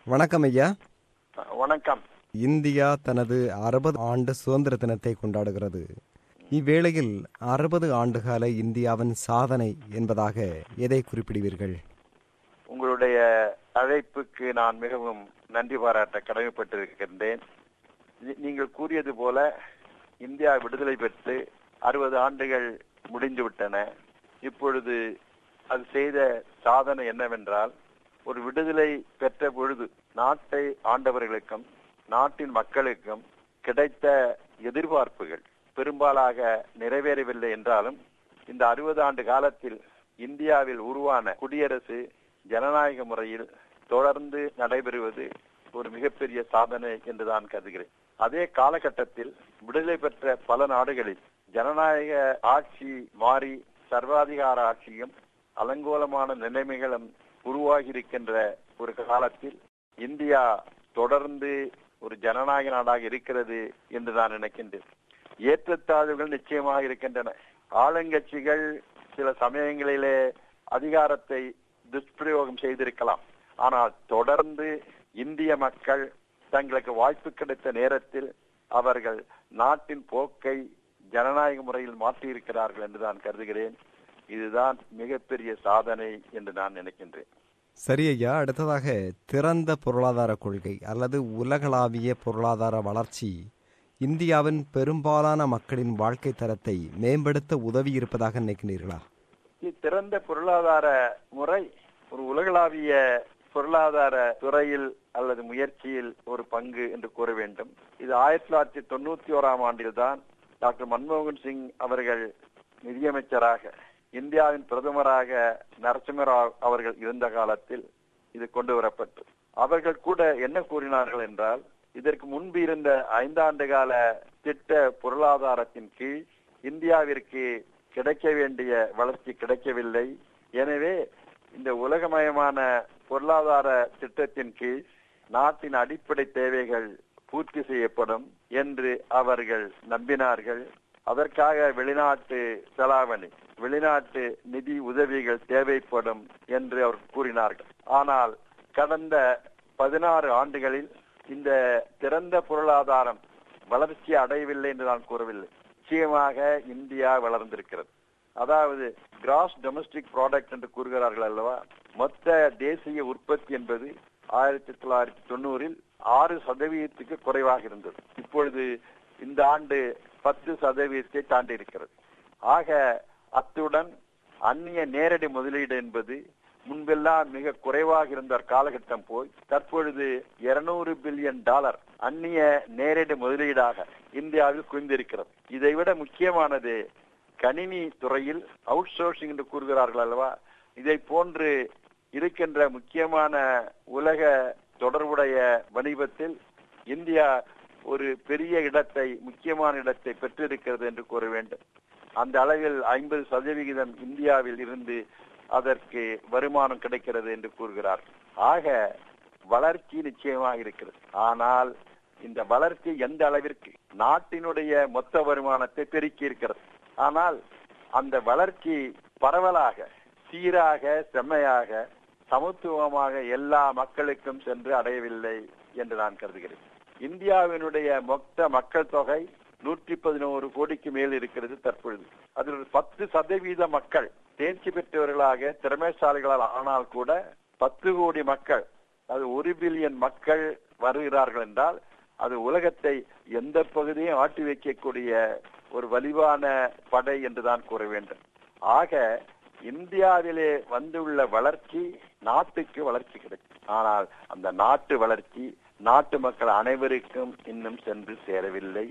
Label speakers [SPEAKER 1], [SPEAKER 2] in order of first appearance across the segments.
[SPEAKER 1] வணக்கம் ஐயா
[SPEAKER 2] வணக்கம்
[SPEAKER 1] இந்தியா தனது அறுபது ஆண்டு சுதந்திர தினத்தை கொண்டாடுகிறது இவ்வேளையில் அறுபது ஆண்டுகால இந்தியாவின் சாதனை என்பதாக எதை குறிப்பிடுவீர்கள்
[SPEAKER 2] உங்களுடைய அழைப்புக்கு நான் மிகவும் நன்றி பாராட்ட கடமைப்பட்டிருக்கின்றேன் நீ- நீங்கள் கூறியது போல இந்தியா விடுதலை பெற்று அறுபது ஆண்டுகள் முடிந்துவிட்டன இப்பொழுது அது செய்த சாதனை என்னவென்றால் ஒரு விடுதலை பெற்ற பொழுது நாட்டை ஆண்டவர்களுக்கும் நாட்டின் மக்களுக்கும் கிடைத்த எதிர்பார்ப்புகள் பெரும்பாலாக நிறைவேறவில்லை என்றாலும் இந்த அறுபது ஆண்டு காலத்தில் இந்தியாவில் உருவான குடியரசு ஜனநாயக முறையில் தொடர்ந்து நடைபெறுவது ஒரு மிகப்பெரிய சாதனை என்று நான் கருதுகிறேன் அதே காலகட்டத்தில் விடுதலை பெற்ற பல நாடுகளில் ஜனநாயக ஆட்சி மாறி சர்வாதிகார ஆட்சியும் அலங்கோலமான நிலைமைகளும் உருவாகி இருக்கின்ற ஒரு காலத்தில் இந்தியா தொடர்ந்து ஒரு ஜனநாயக நாடாக இருக்கிறது என்று நான் நினைக்கின்றேன் ஏற்றத்தாழ்வுகள் நிச்சயமாக இருக்கின்றன ஆளுங்கட்சிகள் சில சமயங்களிலே அதிகாரத்தை துஷ்பிரயோகம் செய்திருக்கலாம் ஆனால் தொடர்ந்து இந்திய மக்கள் தங்களுக்கு வாய்ப்பு கிடைத்த நேரத்தில் அவர்கள் நாட்டின் போக்கை ஜனநாயக முறையில் மாற்றியிருக்கிறார்கள் என்று நான் கருதுகிறேன் இதுதான் மிகப்பெரிய சாதனை என்று நான் நினைக்கின்றேன்
[SPEAKER 1] சரி ஐயா அடுத்ததாக திறந்த பொருளாதார கொள்கை அல்லது உலகளாவிய பொருளாதார வளர்ச்சி இந்தியாவின் பெரும்பாலான மக்களின் வாழ்க்கை தரத்தை மேம்படுத்த உதவி இருப்பதாக நினைக்கிறீர்களா
[SPEAKER 2] திறந்த பொருளாதார முறை ஒரு உலகளாவிய பொருளாதார துறையில் அல்லது முயற்சியில் ஒரு பங்கு என்று கூற வேண்டும் இது ஆயிரத்தி தொள்ளாயிரத்தி தொண்ணூத்தி ஓராம் ஆண்டில் தான் டாக்டர் மன்மோகன் சிங் அவர்கள் நிதியமைச்சராக இந்தியாவின் பிரதமராக நரசிம்மராவ் அவர்கள் இருந்த காலத்தில் இது கொண்டு வரப்பட்டு அவர்கள் கூட என்ன கூறினார்கள் என்றால் இதற்கு முன்பு இருந்த ஐந்தாண்டு கால திட்ட பொருளாதாரத்தின் கீழ் இந்தியாவிற்கு கிடைக்க வேண்டிய வளர்ச்சி கிடைக்கவில்லை எனவே இந்த உலகமயமான பொருளாதார திட்டத்தின் கீழ் நாட்டின் அடிப்படை தேவைகள் பூர்த்தி செய்யப்படும் என்று அவர்கள் நம்பினார்கள் அதற்காக வெளிநாட்டு செலாவணி வெளிநாட்டு நிதி உதவிகள் தேவைப்படும் என்று அவர் கூறினார்கள் ஆனால் கடந்த பதினாறு ஆண்டுகளில் இந்த திறந்த பொருளாதாரம் வளர்ச்சி அடையவில்லை என்று நான் கூறவில்லை நிச்சயமாக இந்தியா வளர்ந்திருக்கிறது அதாவது கிராஸ் டொமஸ்டிக் ப்ராடக்ட் என்று கூறுகிறார்கள் அல்லவா மொத்த தேசிய உற்பத்தி என்பது ஆயிரத்தி தொள்ளாயிரத்தி தொண்ணூறில் ஆறு சதவீதத்துக்கு குறைவாக இருந்தது இப்பொழுது இந்த ஆண்டு பத்து சதவீதத்தை தாண்டி இருக்கிறது ஆக அத்துடன் அந்நிய நேரடி முதலீடு என்பது முன்பெல்லாம் மிக குறைவாக இருந்த காலகட்டம் போய் தற்பொழுது இருநூறு பில்லியன் டாலர் அந்நிய நேரடி முதலீடாக இந்தியாவில் குவிந்திருக்கிறது இதைவிட முக்கியமானது கணினி துறையில் அவுட் சோர்சிங் என்று கூறுகிறார்கள் அல்லவா இதை போன்று இருக்கின்ற முக்கியமான உலக தொடர்புடைய வணிகத்தில் இந்தியா ஒரு பெரிய இடத்தை முக்கியமான இடத்தை பெற்றிருக்கிறது என்று கூற வேண்டும் அந்த அளவில் ஐம்பது சதவிகிதம் இந்தியாவில் இருந்து அதற்கு வருமானம் கிடைக்கிறது என்று கூறுகிறார் ஆக வளர்ச்சி நிச்சயமாக இருக்கிறது ஆனால் இந்த வளர்ச்சி எந்த அளவிற்கு நாட்டினுடைய மொத்த வருமானத்தை பெருக்கி இருக்கிறது ஆனால் அந்த வளர்ச்சி பரவலாக சீராக செம்மையாக சமத்துவமாக எல்லா மக்களுக்கும் சென்று அடையவில்லை என்று நான் கருதுகிறேன் இந்தியாவினுடைய மொத்த மக்கள் தொகை நூற்றி பதினோரு கோடிக்கு மேல் இருக்கிறது தற்பொழுது அதில் ஒரு பத்து சதவீத மக்கள் தேர்ச்சி பெற்றவர்களாக திறமைசாலிகளால் ஆனால் கூட பத்து கோடி மக்கள் அது ஒரு பில்லியன் மக்கள் வருகிறார்கள் என்றால் அது உலகத்தை எந்த பகுதியும் ஆட்டி வைக்கக்கூடிய ஒரு வலிவான படை என்றுதான் கூற வேண்டும் ஆக இந்தியாவிலே வந்துள்ள வளர்ச்சி நாட்டுக்கு வளர்ச்சி கிடைக்கும் ஆனால் அந்த நாட்டு வளர்ச்சி நாட்டு மக்கள் அனைவருக்கும் இன்னும் சென்று சேரவில்லை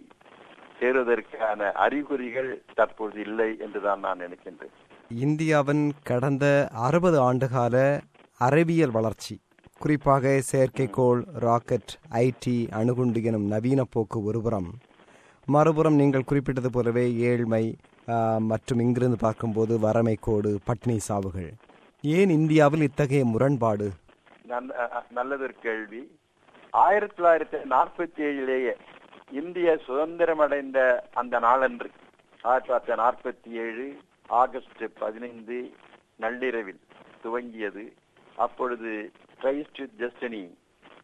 [SPEAKER 2] சேருவதற்கான அறிகுறிகள் தற்பொழுது இல்லை என்றுதான் நான் நினைக்கின்றேன்
[SPEAKER 1] இந்தியாவின் கடந்த அறுபது ஆண்டுகால அறிவியல் வளர்ச்சி குறிப்பாக செயற்கைக்கோள் ராக்கெட் ஐடி அணுகுண்டு எனும் நவீன போக்கு ஒருபுறம் மறுபுறம் நீங்கள் குறிப்பிட்டது போலவே ஏழ்மை ஆ, மற்றும் இங்கிருந்து பார்க்கும்போது வறுமை கோடு பட்டினி சாவுகள் ஏன் இந்தியாவில் இத்தகைய முரண்பாடு
[SPEAKER 2] நன்- அ- அ- நல்லதொரு கேள்வி ஆயிரத்தி தொள்ளாயிரத்தி நாற்பத்தி ஏழிலேயே இந்திய சுதந்திரம் அடைந்த அந்த நாளன்று ஆயிரத்தி தொள்ளாயிரத்தி நாற்பத்தி ஏழு ஆகஸ்ட் பதினைந்து நள்ளிரவில் துவங்கியது அப்பொழுது கிரைஸ்ட் ஜஸ்டினி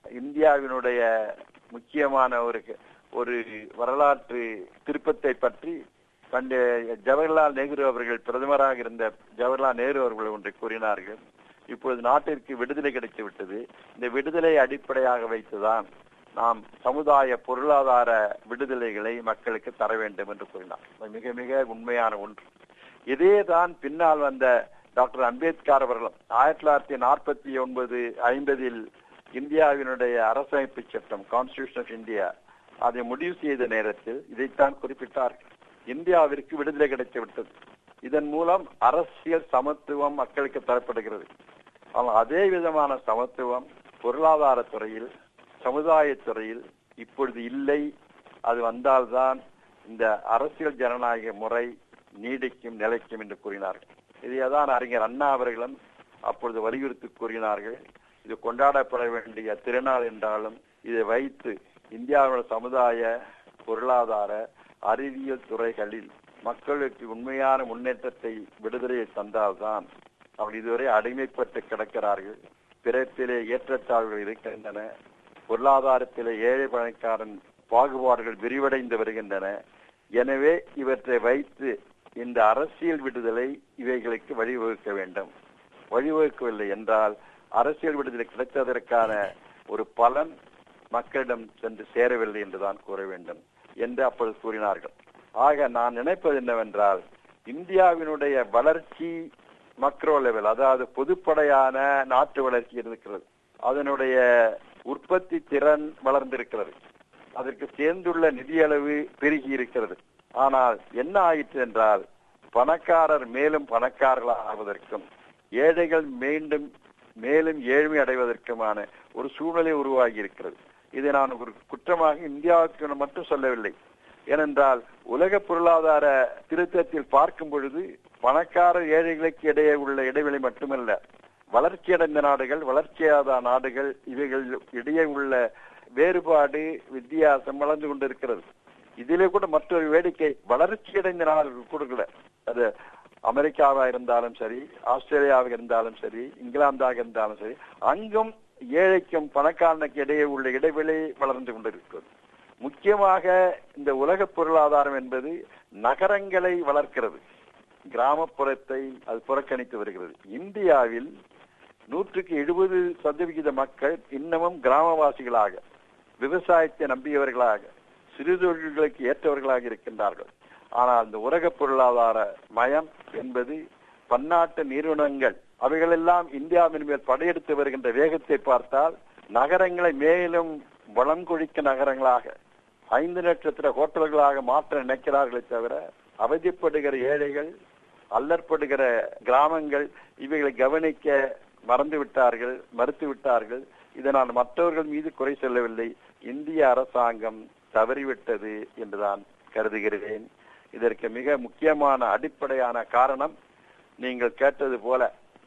[SPEAKER 2] இந்தியாவினுடைய முக்கியமான ஒரு ஒரு வரலாற்று திருப்பத்தை பற்றி பண்டைய ஜவஹர்லால் நேரு அவர்கள் பிரதமராக இருந்த ஜவஹர்லால் நேரு அவர்கள் ஒன்றை கூறினார்கள் இப்பொழுது நாட்டிற்கு விடுதலை கிடைத்து விட்டது இந்த விடுதலை அடிப்படையாக வைத்துதான் நாம் சமுதாய பொருளாதார விடுதலைகளை மக்களுக்கு தர வேண்டும் என்று கூறினார் அது மிக மிக உண்மையான ஒன்று இதேதான் பின்னால் வந்த டாக்டர் அம்பேத்கர் அவர்களும் ஆயிரத்தி தொள்ளாயிரத்தி நாற்பத்தி ஒன்பது ஐம்பதில் இந்தியாவினுடைய அரசமைப்பு சட்டம் கான்ஸ்டியூஷன் ஆஃப் இந்தியா அதை முடிவு செய்த நேரத்தில் இதைத்தான் குறிப்பிட்டார்கள் இந்தியாவிற்கு விடுதலை கிடைத்து விட்டது இதன் மூலம் அரசியல் சமத்துவம் மக்களுக்கு தரப்படுகிறது ஆனால் அதே விதமான சமத்துவம் பொருளாதார துறையில் சமுதாய துறையில் இப்பொழுது இல்லை அது வந்தால்தான் இந்த அரசியல் ஜனநாயக முறை நீடிக்கும் நிலைக்கும் என்று கூறினார்கள் இதையதான் அறிஞர் அண்ணா அவர்களும் அப்பொழுது வலியுறுத்தி கூறினார்கள் இது கொண்டாடப்பட வேண்டிய திருநாள் என்றாலும் இதை வைத்து இந்தியாவோட சமுதாய பொருளாதார அறிவியல் துறைகளில் மக்களுக்கு உண்மையான முன்னேற்றத்தை விடுதலையை தந்தால்தான் அவர்கள் இதுவரை அடிமைப்பட்டு கிடக்கிறார்கள் பிறப்பிலே ஏற்றத்தாழ்வுகள் இருக்கின்றன பொருளாதாரத்திலே ஏழை பணக்காரன் பாகுபாடுகள் விரிவடைந்து வருகின்றன எனவே இவற்றை வைத்து இந்த அரசியல் விடுதலை இவைகளுக்கு வழிவகுக்க வேண்டும் வழிவகுக்கவில்லை என்றால் அரசியல் விடுதலை கிடைத்ததற்கான ஒரு பலன் மக்களிடம் சென்று சேரவில்லை என்றுதான் கூற வேண்டும் என்று அப்பொழுது கூறினார்கள் ஆக நான் நினைப்பது என்னவென்றால் இந்தியாவினுடைய வளர்ச்சி மக்ரோ லெவல் அதாவது பொதுப்படையான நாட்டு வளர்ச்சி இருக்கிறது அதனுடைய உற்பத்தி திறன் வளர்ந்திருக்கிறது அதற்கு சேர்ந்துள்ள நிதியளவு பெருகி இருக்கிறது ஆனால் என்ன ஆயிற்று என்றால் பணக்காரர் மேலும் பணக்காரர்களாக ஆவதற்கும் ஏழைகள் மீண்டும் மேலும் ஏழ்மை அடைவதற்குமான ஒரு சூழ்நிலை உருவாகி இருக்கிறது இதை நான் ஒரு குற்றமாக இந்தியாவுக்கு மட்டும் சொல்லவில்லை ஏனென்றால் உலக பொருளாதார திருத்தத்தில் பார்க்கும் பொழுது பணக்கார ஏழைகளுக்கு இடையே உள்ள இடைவெளி மட்டுமல்ல வளர்ச்சியடைந்த நாடுகள் வளர்ச்சியாத நாடுகள் இவைகள் இடையே உள்ள வேறுபாடு வித்தியாசம் வளர்ந்து கொண்டிருக்கிறது இதிலே கூட மற்றொரு வேடிக்கை வளர்ச்சியடைந்த நாடுகள் கூட அது அமெரிக்காவா இருந்தாலும் சரி ஆஸ்திரேலியாவாக இருந்தாலும் சரி இங்கிலாந்தாக இருந்தாலும் சரி அங்கும் ஏழைக்கும் பணக்காரனுக்கு இடையே உள்ள இடைவெளி வளர்ந்து கொண்டிருக்கிறது முக்கியமாக இந்த உலக பொருளாதாரம் என்பது நகரங்களை வளர்க்கிறது கிராமப்புறத்தை அது புறக்கணித்து வருகிறது இந்தியாவில் நூற்றுக்கு எழுபது சதவிகித மக்கள் இன்னமும் கிராமவாசிகளாக விவசாயத்தை நம்பியவர்களாக சிறு தொழில்களுக்கு ஏற்றவர்களாக இருக்கின்றார்கள் ஆனால் இந்த உலக பொருளாதார மயம் என்பது பன்னாட்டு நிறுவனங்கள் அவைகளெல்லாம் இந்தியாவின் மேல் படையெடுத்து வருகின்ற வேகத்தை பார்த்தால் நகரங்களை மேலும் வளங்கொழிக்க நகரங்களாக ஐந்து நட்சத்திர ஹோட்டல்களாக மாற்ற நினைக்கிறார்களே தவிர அவதிப்படுகிற ஏழைகள் அல்லற்படுகிற கிராமங்கள் இவைகளை கவனிக்க மறந்து விட்டார்கள் மறுத்து விட்டார்கள் இதை நான் மற்றவர்கள் மீது குறை சொல்லவில்லை இந்திய அரசாங்கம் தவறிவிட்டது என்றுதான் கருதுகிறேன் இதற்கு மிக முக்கியமான அடிப்படையான காரணம் நீங்கள் கேட்டது போல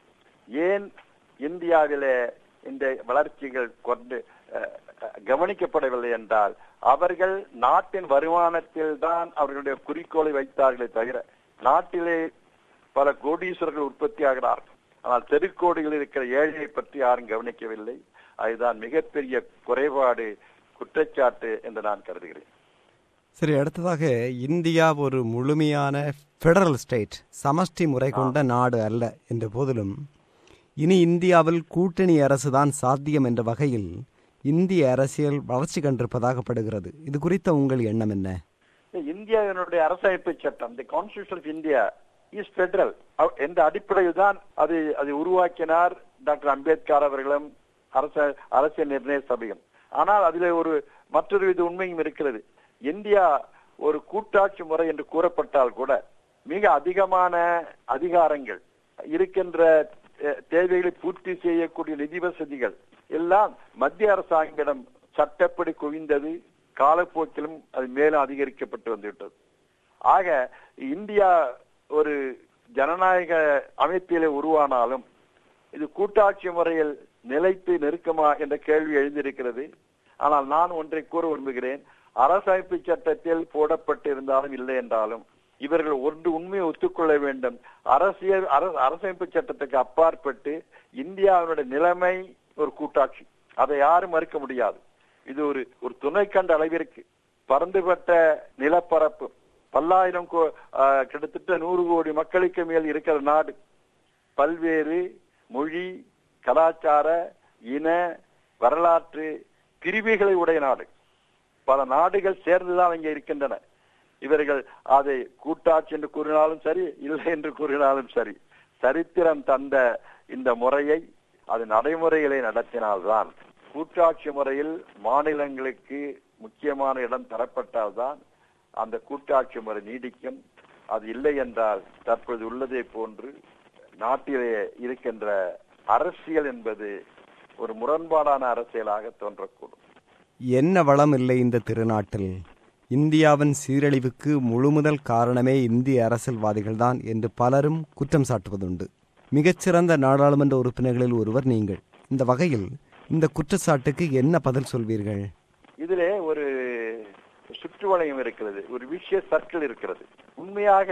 [SPEAKER 2] ஏன் இந்தியாவிலே இந்த வளர்ச்சிகள் கொண்டு கவனிக்கப்படவில்லை என்றால் அவர்கள் நாட்டின் வருமானத்தில் தான் அவர்களுடைய குறிக்கோளை வைத்தார்களே தவிர நாட்டிலே பல கோடீஸ்வரர்கள் உற்பத்தி ஆகிறார்கள் ஆனால் தெருக்கோடியில் இருக்கிற ஏழையை பற்றி யாரும் கவனிக்கவில்லை அதுதான் மிகப்பெரிய குறைபாடு குற்றச்சாட்டு என்று நான் கருதுகிறேன்
[SPEAKER 1] சரி அடுத்ததாக இந்தியா ஒரு முழுமையான பெடரல் ஸ்டேட் சமஷ்டி முறை கொண்ட நாடு அல்ல என்ற போதிலும் இனி இந்தியாவில் கூட்டணி அரசுதான் சாத்தியம் என்ற வகையில் இந்திய அரசியல் வளர்ச்சி கண்டிருப்பதாகப்படுகிறது இது குறித்த உங்கள் எண்ணம் என்ன
[SPEAKER 2] இந்தியாவினுடைய அரசமைப்பு சட்டம் the constitution of India is federal என்ற அடிப்படையில் தான் அது அதை உருவாக்கினார் டாக்டர் அம்பேத்கர் அவர்களும் அரச அரசியல் நிர்ணய சபையும் ஆனால் அதில் ஒரு மற்றொரு வித உண்மையும் இருக்கிறது இந்தியா ஒரு கூட்டாட்சி முறை என்று கூறப்பட்டால் கூட மிக அதிகமான அதிகாரங்கள் இருக்கின்ற தேவைகளை பூர்த்தி செய்யக்கூடிய நிதி வசதிகள் எல்லாம் மத்திய அரசாங்கிடம் சட்டப்படி குவிந்தது காலப்போக்கிலும் அது மேலும் அதிகரிக்கப்பட்டு வந்துவிட்டது ஆக இந்தியா ஒரு ஜனநாயக அமைப்பிலே உருவானாலும் இது கூட்டாட்சி முறையில் நிலைத்து நெருக்கமா என்ற கேள்வி எழுந்திருக்கிறது ஆனால் நான் ஒன்றை கூற விரும்புகிறேன் அரசமைப்பு சட்டத்தில் போடப்பட்டிருந்தாலும் இல்லை என்றாலும் இவர்கள் ஒன்று உண்மையை ஒத்துக்கொள்ள வேண்டும் அரசியல் அரசமைப்பு சட்டத்துக்கு அப்பாற்பட்டு இந்தியாவினுடைய நிலைமை ஒரு கூட்டாட்சி அதை யாரும் மறுக்க முடியாது இது ஒரு ஒரு துணை கண்ட அளவிற்கு பறந்துபட்ட நிலப்பரப்பு பல்லாயிரம் கோ- ஆஹ், கிட்டத்தட்ட நூறு கோடி மக்களுக்கு மேல் இருக்கிற நாடு பல்வேறு மொழி கலாச்சார இன வரலாற்று பிரிவுகளை உடைய நாடு பல நாடுகள் சேர்ந்துதான் இங்கே இருக்கின்றன இவர்கள் அதை கூட்டாட்சி என்று கூறினாலும் சரி இல்லை என்று கூறினாலும் சரி சரித்திரம் தந்த இந்த முறையை அது நடைமுறைகளை நடத்தினால்தான் கூட்டாட்சி முறையில் மாநிலங்களுக்கு முக்கியமான இடம் தரப்பட்டால்தான் அந்த கூட்டாட்சி முறை நீடிக்கும் அது இல்லை என்றால் தற்போது உள்ளதை போன்று நாட்டிலே இருக்கின்ற அரசியல் என்பது ஒரு முரண்பாடான அரசியலாக தோன்றக்கூடும்
[SPEAKER 1] என்ன வளம் இல்லை இந்த திருநாட்டில் இந்தியாவின் சீரழிவுக்கு முழுமுதல் காரணமே இந்திய அரசியல்வாதிகள்தான் என்று பலரும் குற்றம் சாட்டுவதுண்டு மிகச்சிறந்த நாடாளுமன்ற உறுப்பினர்களில் ஒருவர் நீங்கள் இந்த வகையில் இந்த குற்றச்சாட்டுக்கு என்ன பதில் சொல்வீர்கள்
[SPEAKER 2] இதிலே ஒரு சுற்றுவளையம் இருக்கிறது ஒரு விஷய சர்க்கிள் இருக்கிறது உண்மையாக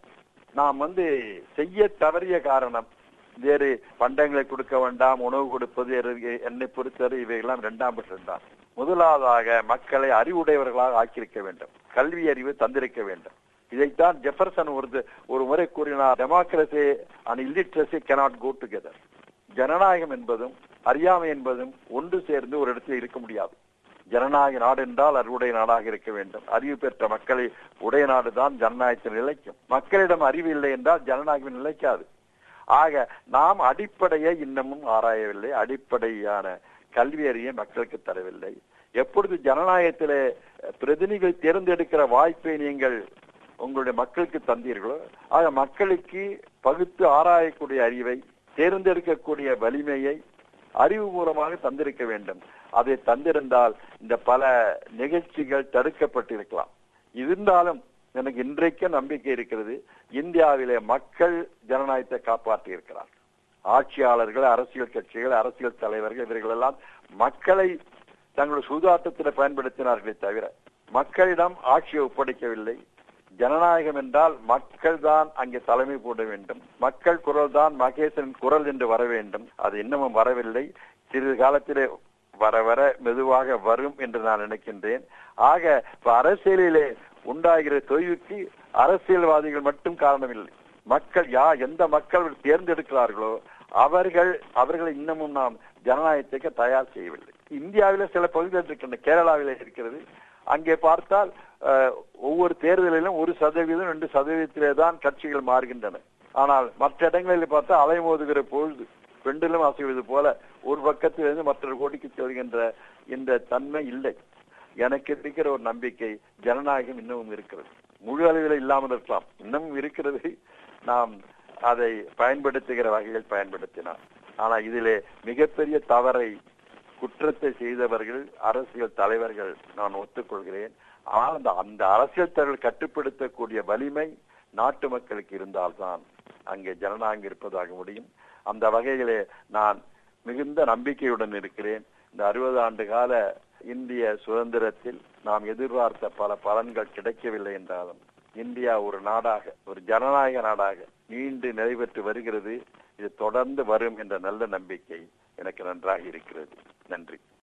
[SPEAKER 2] நாம் வந்து செய்ய தவறிய காரணம் வேறு பண்டங்களை கொடுக்க வேண்டாம் உணவு கொடுப்பது எரு- என்னை பொறுத்தவரை இவையெல்லாம் இரண்டாம் பட்சம்தான் முதலாவதாக மக்களை அறிவுடையவர்களாக ஆக்கியிருக்க வேண்டும் கல்வி அறிவு தந்திருக்க வேண்டும் இதைத்தான் ஜெஃபர்சன் ஒரு ஒரு முறை கூறினார் democracy and illiteracy cannot go together ஜனநாயகம் என்பதும் அறியாமை என்பதும் ஒன்று சேர்ந்து ஒரு இடத்தில் இருக்க முடியாது ஜனநாயக நாடு என்றால் அறிவுடைய நாடாக இருக்க வேண்டும் அறிவு பெற்ற மக்களை உடைய நாடுதான் ஜனநாயகத்தில் நிலைக்கும் மக்களிடம் அறிவு இல்லை என்றால் ஜனநாயகம் நிலைக்காது ஆக நாம் அடிப்படையை இன்னமும் ஆராயவில்லை அடிப்படையான கல்வி அறிய மக்களுக்கு தரவில்லை எப்பொழுது ஜனநாயகத்திலே பிரதிநிதிகள் தேர்ந்தெடுக்கிற வாய்ப்பை நீங்கள் உங்களுடைய மக்களுக்கு தந்தீர்களோ ஆக மக்களுக்கு பகுத்து ஆராயக்கூடிய அறிவை தேர்ந்தெடுக்கக்கூடிய வலிமையை அறிவு மூலமாக தந்திருக்க வேண்டும் அதை தந்திருந்தால் இந்த பல நிகழ்ச்சிகள் தடுக்கப்பட்டிருக்கலாம் இருந்தாலும் எனக்கு இன்றைக்கு நம்பிக்கை இருக்கிறது இந்தியாவிலே மக்கள் ஜனநாயகத்தை காப்பாற்றி இருக்கிறார் ஆட்சியாளர்கள் அரசியல் கட்சிகள் அரசியல் தலைவர்கள் இவர்கள் எல்லாம் மக்களை தங்களுடைய சூதாட்டத்தில் பயன்படுத்தினார்களே தவிர மக்களிடம் ஆட்சியை ஒப்படைக்கவில்லை ஜனநாயகம் என்றால் மக்கள் தான் அங்கே தலைமை போட வேண்டும் மக்கள் குரல் தான் மகேசன் குரல் என்று வர வேண்டும் அது இன்னமும் வரவில்லை சிறிது காலத்திலே வர வர மெதுவாக வரும் என்று நான் நினைக்கின்றேன் ஆக இப்ப அரசியலிலே உண்டாகிற தொய்வுக்கு அரசியல்வாதிகள் மட்டும் காரணமில்லை மக்கள் யா எந்த மக்கள் தேர்ந்தெடுக்கிறார்களோ அவர்கள் அவர்களை இன்னமும் நாம் ஜனநாயகத்துக்கு தயார் செய்யவில்லை இந்தியாவில சில பகுதிகள் இருக்கின்றன கேரளாவில இருக்கிறது அங்கே பார்த்தால் அஹ், ஒவ்வொரு தேர்தலிலும் ஒரு சதவீதம் ரெண்டு சதவீதத்திலே தான் கட்சிகள் மாறுகின்றன ஆனால் மற்ற இடங்களில் பார்த்தா அலைமோதுகிற பொழுது பெண்டிலும் அசைவது போல ஒரு பக்கத்திலிருந்து மற்றொரு கோடிக்கு செல்கின்ற இந்த தன்மை இல்லை எனக்கு இருக்கிற ஒரு நம்பிக்கை ஜனநாயகம் இன்னமும் இருக்கிறது முழு அளவில் இல்லாமல் இருக்கலாம் இன்னமும் இருக்கிறது நாம் அதை பயன்படுத்துகிற வகையில் பயன்படுத்தினார் ஆனா இதிலே மிகப்பெரிய தவறை குற்றத்தை செய்தவர்கள் அரசியல் தலைவர்கள் நான் ஒத்துக்கொள்கிறேன் ஆனால் அந்த அந்த அரசியல் தலைவர்கள் கட்டுப்படுத்தக்கூடிய வலிமை நாட்டு மக்களுக்கு இருந்தால்தான் அங்கே ஜனநாயகம் இருப்பதாக முடியும் அந்த வகையிலே நான் மிகுந்த நம்பிக்கையுடன் இருக்கிறேன் இந்த அறுபது ஆண்டு கால இந்திய சுதந்திரத்தில் நாம் எதிர்பார்த்த பல பலன்கள் கிடைக்கவில்லை என்றாலும் இந்தியா ஒரு நாடாக ஒரு ஜனநாயக நாடாக மீண்டு நிறைவேற்று வருகிறது இது தொடர்ந்து வரும் என்ற நல்ல நம்பிக்கை எனக்கு நன்றாக இருக்கிறது நன்றி